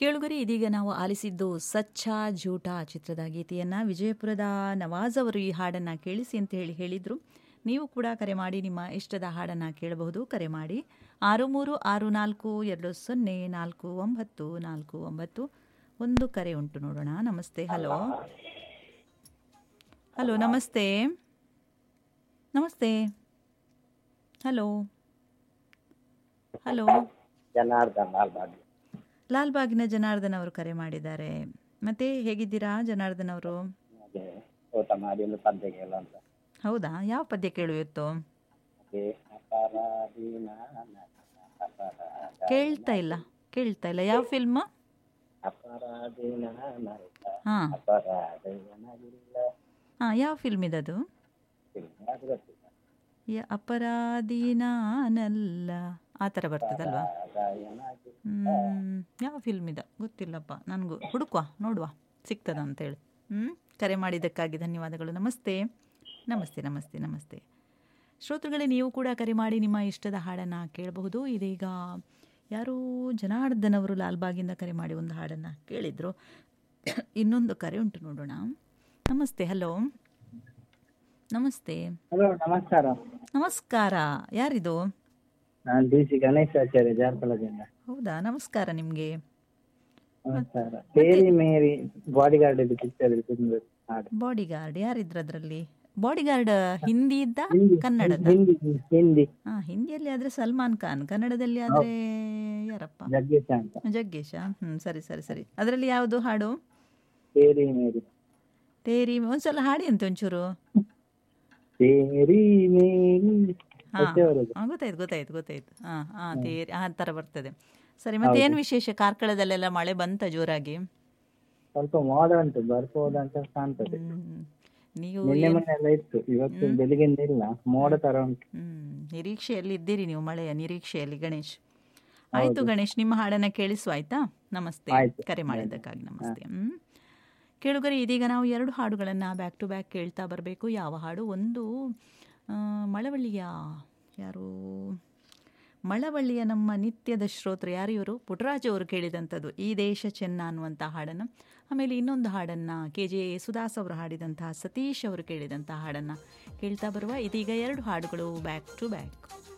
ಕೇಳುಗರಿ ಇದೀಗ ನಾವು ಆಲಿಸಿದ್ದು ಸಚ್ಚ ಜೂಟ ಚಿತ್ರದ ಗೀತೆಯನ್ನು ವಿಜಯಪುರದ ನವಾಜ್ ಅವರು ಈ ಹಾಡನ್ನು ಕೇಳಿಸಿ ಅಂತ ಹೇಳಿ ಹೇಳಿದರು ನೀವು ಕೂಡ ಕರೆ ಮಾಡಿ ನಿಮ್ಮ ಇಷ್ಟದ ಹಾಡನ್ನು ಕೇಳಬಹುದು ಕರೆ ಮಾಡಿ ಆರು ಮೂರು ಆರು ನಾಲ್ಕು ಎರಡು ಸೊನ್ನೆ ನಾಲ್ಕು ಒಂಬತ್ತು ನಾಲ್ಕು ಒಂಬತ್ತು ಒಂದು ಕರೆ ಉಂಟು ನೋಡೋಣ ನಮಸ್ತೆ ಹಲೋ ಹಲೋ ನಮಸ್ತೆ ನಮಸ್ತೆ ಹಲೋ ಹಲೋ ಜನಾರ್ದನ್ ಲಾಲ್ಬಾಗ್ ಲಾಲ್ಬಾಗಿನ ಜನಾರ್ದನ್ ಅವರು ಕರೆ ಮಾಡಿದ್ದಾರೆ ಮತ್ತೆ ಹೇಗಿದ್ದೀರಾ ಜನಾರ್ದನ್ ಅವರು ಹಾಗೆ ಊಟ ಮಾಡಿ ಒಂದು ಪದ್ಯ ಕೇಳು ಅಂತ ಹೌದಾ ಯಾವ ಪದ್ಯ ಕೇಳು ಇವತ್ತು ಅದೇ ಅಪರಾಧಿ ನಾನ ಅಪರಾಧ ಕೇಳ್ತಾ ಇಲ್ಲ ಕೇಳ್ತಾ ಇಲ್ಲ ಯಾವ ಫಿಲ್ಮ್ ಅಪರಾಧಿ ನಾನಲ್ಲ ಹಾಂ ಅಪರಾಧ ಏನಾಗಿಲ್ಲ ಹಾಂ ಯಾವ ಫಿಲ್ಮ್ ಇದದು ಇಲ್ಲ, ಅದು ಗೊತ್ತಿಲ್ಲ ಯ- ಅಪರಾಧಿ ನಾನಲ್ಲ ಆ ಥರ ಬರ್ತದಲ್ವಾ ಅಪರಾಧ ಏನಾಗಿಲ್ಲ ಹ್ಮ್, ಯಾವ ಫಿಲ್ಮ್ ಇದೆ ಗೊತ್ತಿಲ್ಲಪ್ಪ ನನಗೂ ಹುಡುಕುವ ನೋಡುವ ಸಿಗ್ತದ ಅಂತೇಳಿ ಹ್ಞೂ ಕರೆ ಮಾಡಿದ್ದಕ್ಕಾಗಿ ಧನ್ಯವಾದಗಳು ನಮಸ್ತೆ ನಮಸ್ತೆ ನಮಸ್ತೆ ನಮಸ್ತೆ ಶ್ರೋತೃಗಳೇ ನೀವು ಕೂಡ ಕರೆ ಮಾಡಿ ನಿಮ್ಮ ಇಷ್ಟದ ಹಾಡನ್ನು ಕೇಳಬಹುದು ಇದೀಗ ಯಾರೋ ಜನಾರ್ದನ್ ಅವರು ಲಾಲ್ಬಾಗಿಂದ ಕರೆ ಮಾಡಿ ಒಂದು ಹಾಡನ್ನು ಕೇಳಿದರು ಇನ್ನೊಂದು ಕರೆ ಉಂಟು ನೋಡೋಣ ನಮಸ್ತೆ ಹಲೋ ನಮಸ್ತೆ ಹಲೋ ನಮಸ್ಕಾರ ನಮಸ್ಕಾರ ಯಾರಿದು ನಾನು ಡಿ ಸಿ ಗಣೇಶಾಚಾರ್ಯ ಜಾರ್ಪಲದಿಂದ ಹೌದಾ ನಮಸ್ಕಾರ ನಿಮಗೆ ನಮಸ್ಕಾರ ಮೇರಿ ಮೇರಿ ಬಾಡಿ ಗಾರ್ಡ್ ಇದು ಪಿಕ್ಚರ್ ತುಂಬ ಹಾಡು ಬಾಡಿ ಗಾರ್ಡ್ ಯಾರಿದ್ರು ಅದರಲ್ಲಿ ಬಾಡಿ ಗಾರ್ಡ್ ಹಿಂದಿ ಇದ್ದ ಹಿಂದಿ ಕನ್ನಡದ ಹಿಂದಿ ಹಿಂದಿ ಹಾ ಹಿಂದಿಯಲ್ಲಿ ಆದ್ರೆ ಸಲ್ಮಾನ್ ಖಾನ್ ಕನ್ನಡದಲ್ಲಿ ಆದ್ರೆ ಯಾರಪ್ಪ ಜಗ್ಗೇಶ ಅಂತ ಜಗ್ಗೇಶ ಹ್ಮ್ ಸರಿ ಸರಿ ಸರಿ ಅದರಲ್ಲಿ ಯಾವುದು ಹಾಡು ಮೇರಿ ಮೇರಿ ತೇರಿ ಒಂದ್ಸಲ ಹಾಡಿ ಅಂತ ಒಂಚೂರು ತೇರಿ ಮೇರಿ ಹಾ ಸತ್ಯವರದು. ಹಾ, ಗೊತ್ತಾಯ್ತು ಗೊತ್ತಾಯ್ತು ಗೊತ್ತಾಯ್ತು ಹಾ ಹಾ ತೇರಿ ಆ ಥರ ಬರ್ತದೆ ಸರಿ ಮತ್ತೆ ಏನು ವಿಶೇಷ ಕಾರ್ಕಳದಲ್ಲೆಲ್ಲ ಮಳೆ ಬಂತ ಜೋರಾಗಿ ಸ್ವಲ್ಪ ಮೋಡ ಉಂಟು ಬರ್ಬೋದು ಅಂತ ಕಾಣ್ತದೆ ಹ್ಮ್. ನೀವು ನಿನ್ನೆ ಏನ್- ಮೊನ್ನೆ ಎಲ್ಲ ಇತ್ತು ಇವತ್ತು ಬೆಳಿಗ್ಗೆಯಿಂದ ಇಲ್ಲ ಮೋಡ ತರ ಉಂಟು ಹ್ಮ್ ನಿರೀಕ್ಷೆಯಲ್ಲಿ ಇದ್ದೀರಿ ನೀವು ಮಳೆಯ ನಿರೀಕ್ಷೆಯಲ್ಲಿ ಗಣೇಶ್ ಆಯ್ತು ಗಣೇಶ್ ನಿಮ್ಮ ಹಾಡನ್ನ ಕೇಳಿಸುವ ಆಯ್ತಾ ನಮಸ್ತೆ ಆಯ್ತು. ಕರೆ ಮಾಡಿದ್ದಕ್ಕಾಗಿ ನಮಸ್ತೆ ಹ್ಮ್ ಕೇಳುಗರೆ ಇದೀಗ ನಾವು ಎರಡು ಹಾಡುಗಳನ್ನು ಬ್ಯಾಕ್ ಟು ಬ್ಯಾಕ್ ಕೇಳ್ತಾ ಬರಬೇಕು ಯಾವ ಹಾಡು ಒಂದು ಆ, ಮಳವಳ್ಳಿಯ ಯಾರು ಮಳವಳ್ಳಿಯ ನಮ್ಮ ನಿತ್ಯದ ಶ್ರೋತೃ ಯಾರು ಇವರು ಪುಟರಾಜ್ ಅವರು ಕೇಳಿದಂಥದ್ದು ಈ ದೇಶ ಚೆನ್ನ ಅನ್ನುವಂಥ ಹಾಡನ್ನು ಆಮೇಲೆ ಇನ್ನೊಂದು ಹಾಡನ್ನು ಕೆ ಜೆ ಸುದಾಸ್ ಅವರು ಹಾಡಿದಂತಹ ಸತೀಶ್ ಅವರು ಕೇಳಿದಂಥ ಹಾಡನ್ನು ಕೇಳ್ತಾ ಬರುವ ಇದೀಗ ಎರಡು ಹಾಡುಗಳು ಬ್ಯಾಕ್ ಟು ಬ್ಯಾಕ್